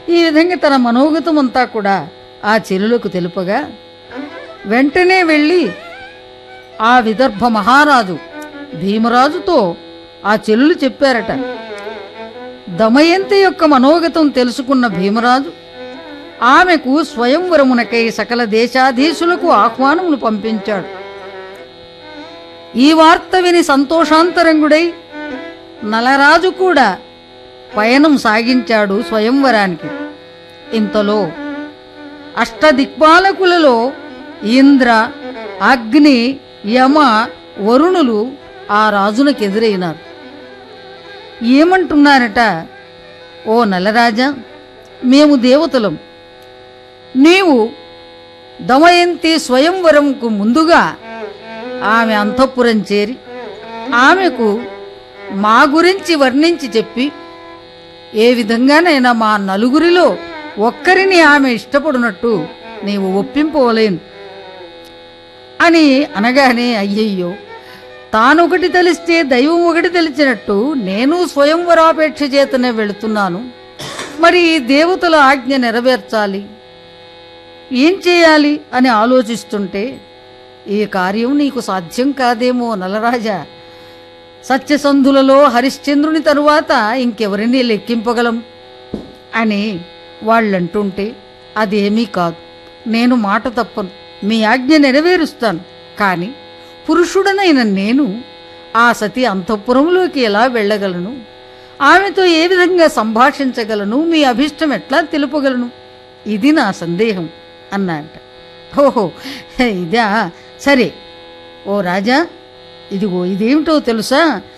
ఈ విధంగా తన మనోగతం అంతా కూడా ఆ చెలులకు తెలుపగా వెంటనే వెళ్ళి ఆ విదర్భ మహారాజు భీమరాజుతో ఆ చెల్లులు చెప్పారట దమయంతి యొక్క మనోగతం తెలుసుకున్న భీమరాజు ఆమెకు స్వయంవరమునకై సకల దేశాధీశులకు ఆహ్వానములు పంపించాడు ఈ వార్త విని సంతోషాంతరంగుడై నలరాజు కూడా పయనం సాగించాడు స్వయంవరానికి ఇంతలో అష్టదిక్పాలకులలో ఇంద్ర అగ్ని యమ వరుణులు ఆ రాజునకు ఎదురైనారు ఏమంటున్నారట ఓ నలరాజా మేము దేవతలం నీవు దమయంతి స్వయంవరంకు ముందుగా ఆమె అంతఃపురం చేరి ఆమెకు మా గురించి వర్ణించి చెప్పి ఏ విధంగానైనా మా నలుగురిలో ఒక్కరిని ఆమె ఇష్టపడినట్టు నీవు ఒప్పింపవలేను అని అనగానే అయ్యయ్యో తానొకటి తెలిస్తే దైవం ఒకటి తెలిసినట్టు నేను స్వయంవరాపేక్ష చేతనే వెళుతున్నాను మరి ఈ దేవతల ఆజ్ఞ నెరవేర్చాలి ఏం చేయాలి అని ఆలోచిస్తుంటే ఈ కార్యం నీకు సాధ్యం కాదేమో నలరాజా సత్యసంధులలో హరిశ్చంద్రుని తరువాత ఇంకెవరిని లెక్కింపగలం అని వాళ్ళంటుంటే అదేమీ కాదు నేను మాట తప్పను మీ ఆజ్ఞ నెరవేరుస్తాను కానీ పురుషుడనైన నేను ఆ సతి అంతఃపురంలోకి ఎలా వెళ్ళగలను ఆమెతో ఏ విధంగా సంభాషించగలను మీ అభిష్టం ఎట్లా తెలుపగలను ఇది నా సందేహం అన్నాట ఓహో ఇదా సరే ఓ రాజా ఇదిగో ఇదేమిటో తెలుసా